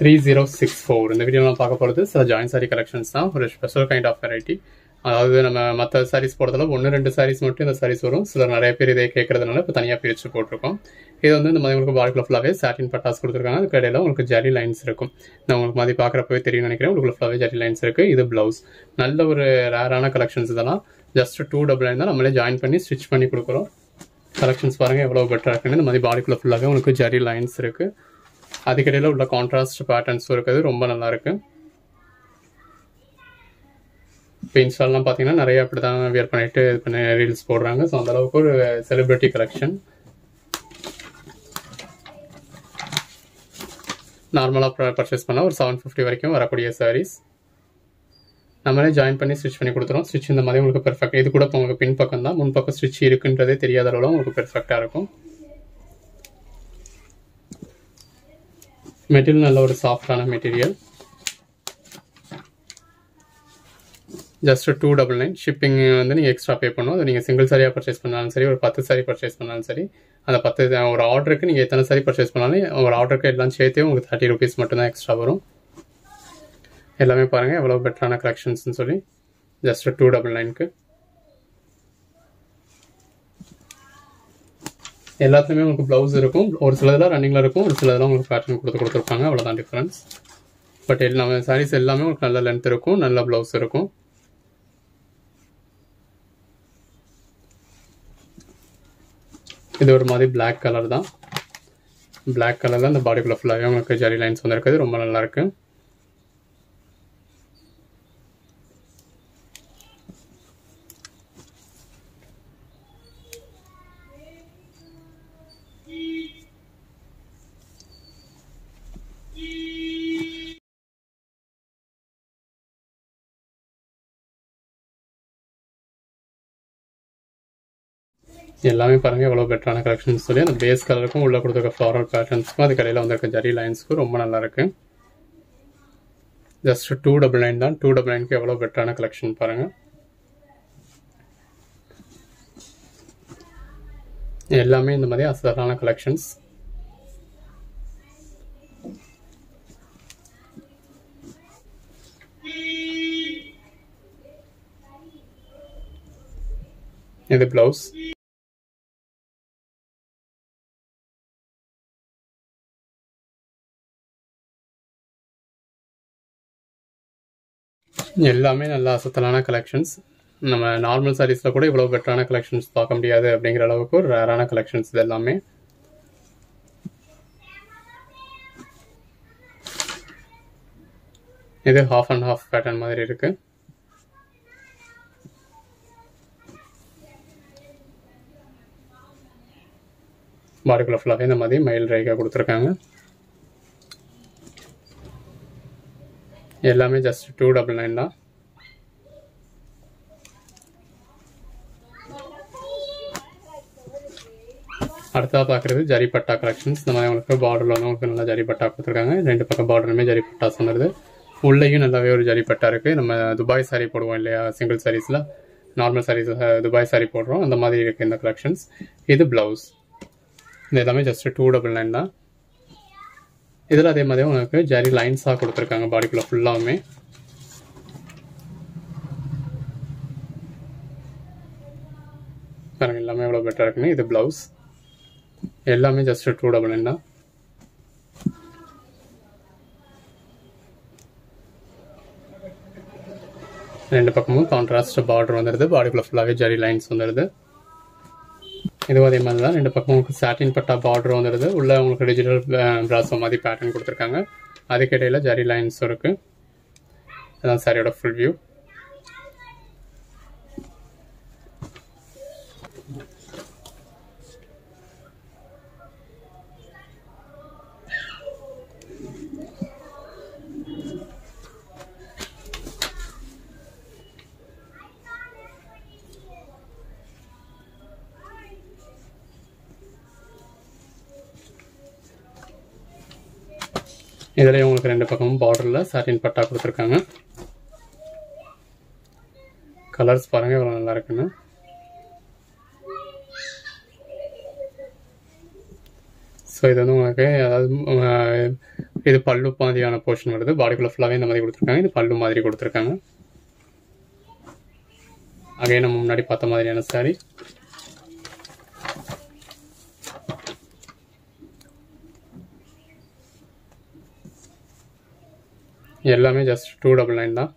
three zero six four இந்த வீடியோவில் பார்க்க போகிறது சில ஜாயின் சாரி கலெக்ஷன்ஸ் தான் ஒரு ஸ்பெஷல் கைண்ட் ஆஃப் வெரைட்டி அதாவது நம்ம மற்ற சாரீஸ் போடுறதுல ஒன்று ரெண்டு சாரீஸ் மட்டும் இந்த சாரீஸ் வரும் சிலர் நிறைய பேர் இதை கேட்கறதுனால இப்போ தனியாக பிரித்து போட்டிருக்கோம் இது வந்து இந்த மாதிரி உங்களுக்கு பாடிக்குள்ள ஃபுல்லாகவே சாட்டின் பட்டாஸ் கொடுத்துருக்காங்க அதுக்கு இடையில உங்களுக்கு ஜரி லைன்ஸ் இருக்கும் நான் உங்களுக்கு மாதிரி பார்க்குறப்பவே தெரியும் நினைக்கிறேன் உங்களுக்கு ஃபுல்லாகவே ஜரி லைன்ஸ் இருக்குது இது ப்ளவுஸ் நல்ல ஒரு ரேரான கலெக்ஷன்ஸ் இதெல்லாம் ஜஸ்ட் டூ டபுள் லைன் தான் நம்மளே ஜாயின் பண்ணி ஸ்டிச் பண்ணி கொடுக்குறோம் கலெக்ஷன்ஸ் பாருங்கள் எவ்வளோ பெட்டராக இருக்குன்னு இந்த மாதிரி பாடிக்குள்ள ஃபுல்லாகவே உங்களுக்கு ஜரி லைன்ஸ் இருக்குது அதுக்கிடையில் உள்ள கான்ட்ராஸ்ட் பேட்டர்ன்ஸும் இருக்குது ரொம்ப நல்லா இருக்கு இப்போ இன்ஸ்டால்லாம் பார்த்தீங்கன்னா நிறைய அப்படி தான் வியர் பண்ணிட்டு இது பண்ணி ரீல்ஸ் போடுறாங்க ஸோ அந்த அளவுக்கு ஒரு செலிப்ரிட்டி கலெக்ஷன் நார்மலாக பர்ச்சேஸ் பண்ணால் ஒரு செவன் ஃபிஃப்டி வரைக்கும் வரக்கூடிய சாரீஸ் நம்மளே ஜாயின் பண்ணி ஸ்டிச் பண்ணி கொடுத்துரும் ஸ்டிச் இந்த மாதிரி உங்களுக்கு பெர்ஃபெக்ட் இது கூட இப்போ உங்களுக்கு பின் பக்கம் தான் முன் பக்கம் ஸ்டிச் இருக்குன்றதே தெரியாத அளவில் உங்களுக்கு பெர்ஃபெக்டாக இருக்கும் மெட்டீரியல் நல்ல ஒரு சாஃப்டான material just two double nine shipping வந்து நீங்கள் எக்ஸ்ட்ரா பே பண்ணணும் அது நீங்கள் சிங்கிள் சாரியாக பர்ச்சேஸ் பண்ணாலும் சரி ஒரு பத்து சாரி பர்ச்சேஸ் பண்ணாலும் சரி அந்த பத்து ஒரு ஆர்டருக்கு நீங்கள் எத்தனை சாரி பர்ச்சேஸ் பண்ணாலும் ஒரு ஆர்டருக்கு எல்லாம் சேர்த்தே உங்களுக்கு தேர்ட்டி ருபீஸ் மட்டும்தான் எக்ஸ்ட்ரா வரும் எல்லாமே பாருங்கள் எவ்வளோ பெட்டரான கலெக்ஷன்ஸ்னு சொல்லி ஜஸ்ட் டூ டபுள் நைனுக்கு எல்லாத்துலேயுமே உங்களுக்கு ப்ளவுஸ் இருக்கும் ஒரு சிலதெல்லாம் ரன்னிங்கில் இருக்கும் ஒரு சிலதெல்லாம் உங்களுக்கு பேட்டர்ன் கொடுத்து கொடுத்துருப்பாங்க அவ்வளோதான் டிஃப்ரென்ஸ் பட் எல்லாமே சாரீஸ் எல்லாமே உங்களுக்கு நல்ல லென்த் இருக்கும் நல்ல ப்ளவுஸ் இருக்கும் இது ஒரு மாதிரி பிளாக் கலர் தான் பிளாக் கலரில் அந்த பாடிக்குள்ள ஃபுல்லாகவே உங்களுக்கு ஜரி லைன்ஸ் வந்துருக்குது ரொம்ப நல்லா இருக்கு எல்லாமே பாருங்க எவ்வளோ பெட்டரான கலெக்ஷன்ஸ் சொல்லி அந்த பேஸ் கலருக்கும் உள்ள கொடுத்துருக்க ஃப்ளாரல் பேட்டர்ன்ஸ்க்கும் அது கடையில் வந்திருக்க ஜரி லைன்ஸ்க்கும் ரொம்ப நல்லா இருக்கு ஜஸ்ட் டூ டபுள் நைன் தான் டூ டபுள் நைனுக்கு எவ்வளோ பெட்டரான கலெக்ஷன் பாருங்க எல்லாமே இந்த மாதிரி அசலான கலெக்ஷன்ஸ் இது பிளவுஸ் எல்லாமே நல்ல அசத்தலான கலெக்ஷன்ஸ் நம்ம நார்மல் சாரீஸில் கூட இவ்வளோ பெட்டரான கலெக்ஷன்ஸ் பார்க்க முடியாது அப்படிங்கிற அளவுக்கு ஒரு ரேரான கலெக்ஷன்ஸ் இது எல்லாமே இது ஹாஃப் அண்ட் ஹாஃப் பேட்டர்ன் மாதிரி இருக்கு பாடிக்குள்ள ஃபுல்லாகவே இந்த மாதிரி மயில் ரேகா கொடுத்துருக்காங்க எல்லாமே ஜஸ்ட் டூ டபுள் நைன் தான் அடுத்ததாக பார்க்குறது ஜரிப்பட்டா கலெக்ஷன்ஸ் இந்த மாதிரி உங்களுக்கு பார்டரில் வந்து உங்களுக்கு நல்லா ஜரிப்பட்டா கொடுத்துருக்காங்க ரெண்டு பக்கம் பார்டருமே ஜரிப்பட்டா சொன்னது உள்ளேயும் நல்லாவே ஒரு ஜரிப்பட்டா இருக்குது நம்ம துபாய் சாரி போடுவோம் இல்லையா சிங்கிள் சாரீஸில் நார்மல் சாரீஸ் துபாய் சாரி போடுறோம் அந்த மாதிரி இருக்குது இந்த கலெக்ஷன்ஸ் இது ப்ளவுஸ் இது எல்லாமே ஜஸ்ட் டூ டபுள் நைன் தான் இதில் அதே மாதிரி உங்களுக்கு ஜரி லைன்ஸாக கொடுத்துருக்காங்க பாடிக்குள்ள ஃபுல்லாகவுமே பாருங்க எல்லாமே எவ்வளோ பெட்டராக இருக்குன்னு இது ப்ளவுஸ் எல்லாமே ஜஸ்ட் டூ டபுள் நைன் தான் ரெண்டு பக்கமும் கான்ட்ராஸ்ட் பார்டர் வந்துடுது பாடிக்குள்ள ஃபுல்லாகவே ஜரி லைன்ஸ் வந்துடுது இதுவும் அதே மாதிரி தான் ரெண்டு பக்கம் உங்களுக்கு சாட்டின் பட்டா பார்டர் வந்துடுது உள்ள உங்களுக்கு டிஜிட்டல் பிராசோ மாதிரி பேட்டர்ன் கொடுத்துருக்காங்க அதுக்கிடையில ஜரி லைன்ஸும் இருக்கு அதான் சாரியோட ஃபுல் வியூ இதுலேயும் உங்களுக்கு ரெண்டு பக்கமும் பார்டரில் சாட்டின் பட்டா கொடுத்துருக்காங்க கலர்ஸ் பாருங்கள் எவ்வளோ நல்லா இருக்குன்னு ஸோ இது வந்து உங்களுக்கு அதாவது இது பல்லு மாதிரியான போர்ஷன் வருது பாடிக்குள்ள ஃபுல்லாகவே இந்த மாதிரி கொடுத்துருக்காங்க இது பல்லு மாதிரி கொடுத்துருக்காங்க அகையே நம்ம முன்னாடி பார்த்த மாதிரியான சாரி எல்லாமே ஜஸ்ட் டூ டபுள் நைன் தான்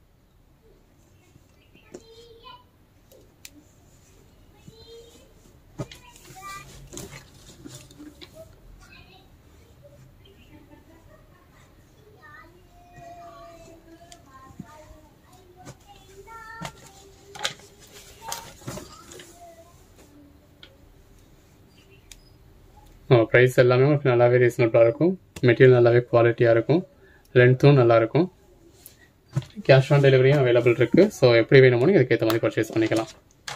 ப்ரைஸ் எல்லாமே உங்களுக்கு நல்லாவே ரீசனபிளாக இருக்கும் மெட்டீரியல் நல்லாவே குவாலிட்டியாக இருக்கும் லென்த்தும் நல்லாயிருக்கும் கேஷ் ஆன் டெலிவரியும் அவைலபிள் இருக்குது ஸோ எப்படி வேணுமோ நீங்கள் அதுக்கேற்ற மாதிரி பர்ச்சேஸ் பண்ணிக்கலாம்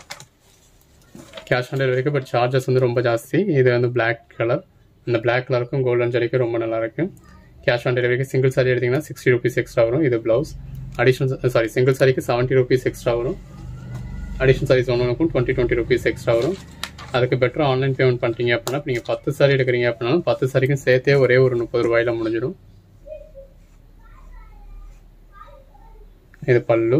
கேஷ் ஆன் டெலிவரிக்கு பட் சார்ஜஸ் வந்து ரொம்ப ஜாஸ்தி இது வந்து பிளாக் கலர் இந்த பிளாக் கலருக்கும் கோல்டன் ஜரிக்கும் ரொம்ப நல்லா இருக்கு கேஷ் ஆன் டெலிவரிக்கு சிங்கிள் சாரி எடுத்தீங்கன்னா சிக்ஸ்டி ருபீஸ் எக்ஸ்ட்ரா வரும் இது ப்ளவுஸ் அடிஷனல் சாரி சிங்கிள் சாரிக்கு செவன்ட்டி ருபீஸ் எக்ஸ்ட்ரா வரும் அடிஷனல் சாரீஸ் ஒன்றுக்கும் டுவெண்ட்டி டுவெண்ட்டி ருபீஸ் எக்ஸ்ட்ரா வரும் அதுக்கு பெட்டர் ஆன்லைன் பேமெண்ட் பண்ணிட்டீங்க அப்படின்னா இப்போ நீங்கள் பத்து சாரி எடுக்கிறீங்க அப்படின்னாலும் பத்து சாரிக்கும் சேர்த்தே ஒரே ஒரு முப்பது ரூபாயில முடிஞ்சிடும் இது பல்லு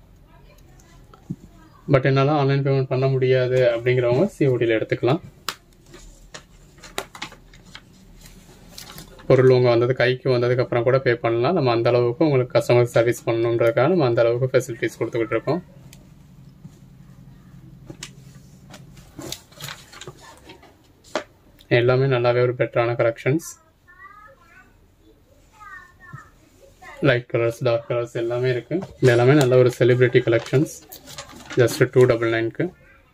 பட் என்னால் ஆன்லைன் பேமெண்ட் பண்ண முடியாது அப்படிங்கிறவங்க சிஓடியில் எடுத்துக்கலாம் பொருள் உங்கள் வந்தது கைக்கு வந்ததுக்கு அப்புறம் கூட பே பண்ணலாம் நம்ம அந்த அளவுக்கு உங்களுக்கு கஸ்டமர் சர்வீஸ் பண்ணணுன்றதுக்காக நம்ம அந்த அளவுக்கு ஃபெசிலிட்டிஸ் கொடுத்துக்கிட்டு இருக்கோம் எல்லாமே நல்லாவே ஒரு பெட்டரான collections light colours dark colours எல்லாமே இருக்கு இது எல்லாமே நல்ல ஒரு celebrity collections just two double நைன்க்கு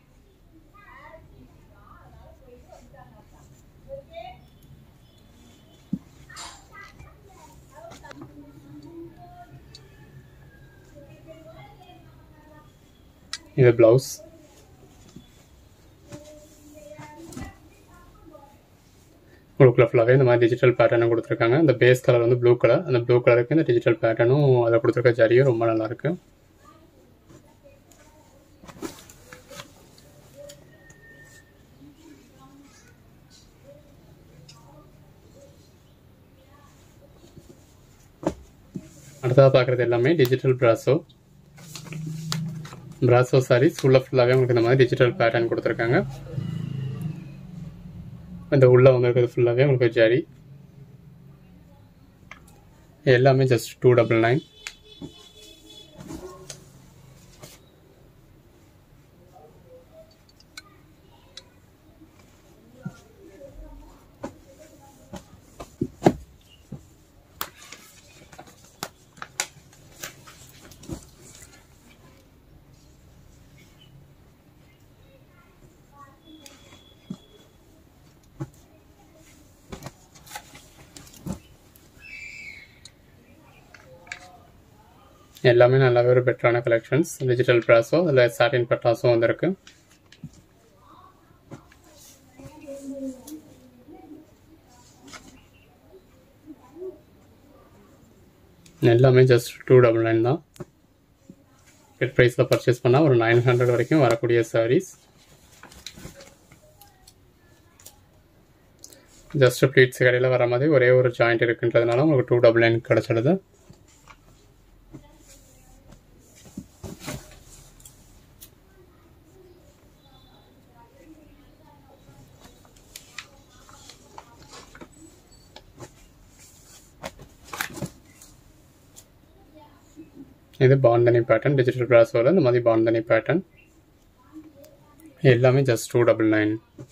இது பிளவுஸ் உங்களுக்குள்ள ஃபுல்லாகவே இந்த மாதிரி டிஜிட்டல் பேட்டர்னும் கொடுத்துருக்காங்க இந்த பேஸ் கலர் வந்து ப்ளூ கலர் அந்த ப்ளூ கலருக்கு இந்த டிஜிட்டல் பேட்டர்னும் அதில் கொடுத்துருக்க ஜரியும் ரொம்ப நல்லா இருக்கு அடுத்ததாக பார்க்குறது எல்லாமே டிஜிட்டல் பிராசோ பிராசோ சாரீஸ் உள்ள ஃபுல்லாகவே உங்களுக்கு இந்த மாதிரி டிஜிட்டல் பேட்டர்ன் கொடுத்துருக்காங்க இந்த உள்ள வந்துருக்கிறது ஃபுல்லாகவே உங்களுக்கு ஜரி எல்லாமே ஜஸ்ட் டூ டபுள் நைன் எல்லாமே நல்லாவே ஒரு பெட்டரான கலெக்ஷன்ஸ் டிஜிட்டல் ப்ராஸோ அதில் சாட்டின் பட்டாஸும் வந்திருக்கு எல்லாமே ஜஸ்ட் டூ டபுள் நைன் தான் கெட் ப்ரைஸில் பர்ச்சேஸ் பண்ணால் ஒரு நைன் ஹண்ட்ரட் வரைக்கும் வரக்கூடிய சாரீஸ் ஜஸ்ட் ப்ளீட்ஸ் கடையில் வர மாதிரி ஒரே ஒரு ஜாயிண்ட் இருக்குன்றதுனால உங்களுக்கு டூ டபுள் நைன் கிடச்சிடுது இது பாண்டனி பேட்டர்ன் டிஜிட்டல் பிராஸோட இந்த மாதிரி பாண்டனி பேட்டர்ன் எல்லாமே ஜஸ்ட் டூ டபுள் நைன்